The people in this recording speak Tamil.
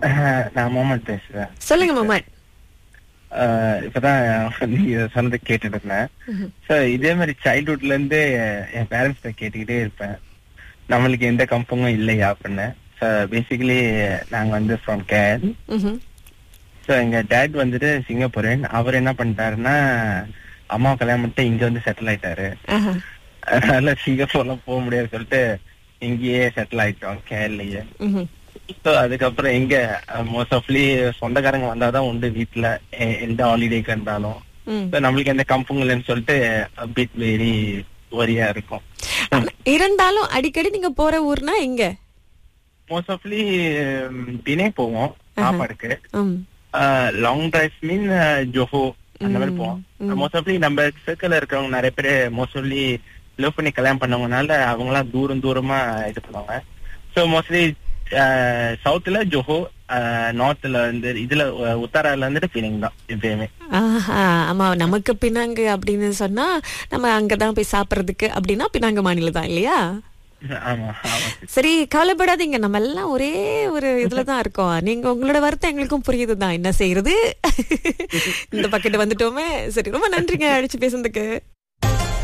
அஹ், நான் மோமன் பேசுறேன் சொல்லுங்க மொமட் அஹ், இப்பதான் நீங்க சொன்னதை கேட்டுட்டு இருந்தேன் சோ இதே மாதிரி சைல்ட்ஹுட்ல இருந்து என் பேரண்ட்ஸ் கேட்டுக்கிட்டே இருப்பேன் நம்மளுக்கு எந்த கம்பமும் இல்லையா அப்படின்னு ஸோ பேசிக்கலி நாங்க வந்து ஃப்ரம் கேர் ம்ஹும். ஸோ எங்க டேட் வந்துட்டு சிங்கப்பூரன் அவர் என்ன பண்ணிட்டாருன்னா அம்மா கல்யாணம் பண்ணிட்டு இங்க வந்து செட்டில் ஆயிட்டாரு ஆஹா. அதனால சிங்கப்பூர்லாம் போக முடியாது சொல்லிட்டு இங்கேயே செட்டில் ஆயிட்டோம் கேரளையே ம்ஹும். ஸோ அதுக்கப்புறம் எங்க மோஸ்ட் ஆஃப்லி சொந்தக்காரங்க வந்தாதான் உண்டு வீட்டுல எ- எந்த ஹாலிடேக்கு இருந்தாலும் ம். So நம்மளுக்கு எந்த கம்பும் இல்லைன்னு சொல்லிட்டு பிட் வெரி ஒரியா இருக்கும் ஆனா, இருந்தாலும் அடிக்கடி நீங்க போற ஊர்னா எங்க மோஸ்ட் ஆஃப்லி பினே போவோம் சாப்பாடுக்கு ம். லாங் டிரைவ் மீன் ஜோஹோ அந்த மாதிரி போவோம் மோஸ்ட் ஆஃப்லி நம்ம சர்க்கிள் இருக்கிறவங்க நிறைய பேர் மோஸ்ட் ஆஃப்லி லவ் பண்ணி கல்யாணம் பண்ணவங்கனால அவங்க எல்லாம் தூரம் தூரமா இது பண்ணுவாங்க ஸோ மோஸ்ட்லி சவுத்துல ஜோஹோ நார்த்ல வந்து இதுல அஹ், உத்தரால வந்துட்டு பினிங் தான் எப்பயுமே ஆஹா, ஆமா நமக்கு பினாங்கு அப்படின்னு சொன்னா நம்ம அங்கதான் போய் சாப்பிடுறதுக்கு அப்படின்னா பினாங்கு மாநிலம் தான் இல்லையா ஆமா ஆமா சரி கவலைப்படாதீங்க நம்ம எல்லாம் ஒரே ஒரு இதுலதான் இருக்கோம் நீங்க உங்களோட வருத்தம் எங்களுக்கும் புரியுதுதான் என்ன செய்யறது இந்த பக்கெட் வந்துட்டோமே சரி ரொம்ப நன்றிங்க அடிச்சு பேசுனதுக்கு